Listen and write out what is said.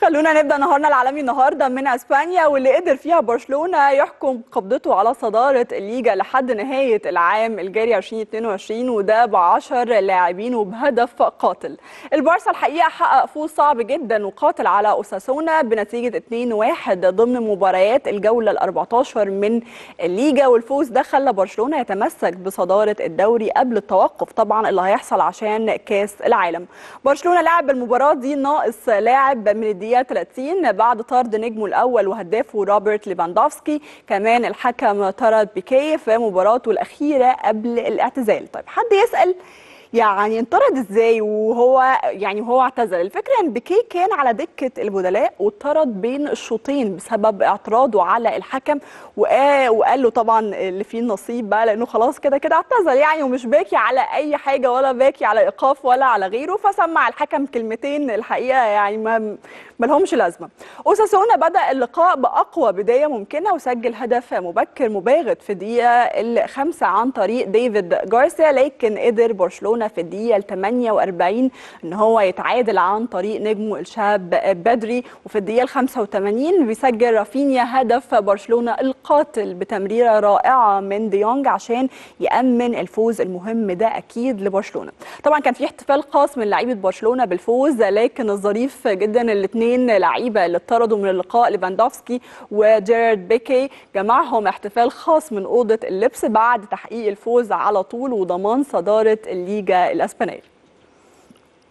خلونا نبدا نهارنا العالمي النهارده من اسبانيا واللي قدر فيها برشلونه يحكم قبضته على صداره الليجا لحد نهايه العام الجاري 2022 وده ب 10 لاعبين وبهدف قاتل. البارسا الحقيقه حقق فوز صعب جدا وقاتل على اوساسونا بنتيجه 2-1 ضمن مباريات الجوله ال 14 من الليجا والفوز ده خلى برشلونه يتمسك بصداره الدوري قبل التوقف طبعا اللي هيحصل عشان كاس العالم. برشلونه لعب المباراه دي ناقص لاعب من الدقيقه 30 بعد طرد نجمه الاول وهدافه روبرت ليفاندوفسكي كمان الحكم طرد بيكي في مباراته الاخيره قبل الاعتزال طيب حد يسال يعني انطرد ازاي وهو يعني وهو اعتزل الفكره ان بيكي كان على دكه البدلاء واتطرد بين الشوطين بسبب اعتراضه على الحكم وقال له طبعا اللي فيه النصيب بقى لانه خلاص كده كده اعتزل يعني ومش باكي على اي حاجه ولا باكي على ايقاف ولا على غيره فسمع الحكم كلمتين الحقيقه يعني ما ما لهمش لازمه اوساسونا بدا اللقاء باقوى بدايه ممكنه وسجل هدف مبكر مباغت في الدقيقه الخامسه عن طريق ديفيد جارسيا لكن قدر برشلونه في الدقيقه ال 48 ان هو يتعادل عن طريق نجمه الشاب بدري وفي الدقيقه ال 85 بيسجل رافينيا هدف برشلونه القاتل بتمريره رائعه من ديونج عشان يامن الفوز المهم ده اكيد لبرشلونه طبعا كان في احتفال خاص من لعيبه برشلونه بالفوز لكن الظريف جدا الاثنين لعيبه اللي اتطردوا من اللقاء ليفاندوفسكي وجيرارد بيكي جمعهم احتفال خاص من اوضه اللبس بعد تحقيق الفوز على طول وضمان صداره الليجا الاسبانيه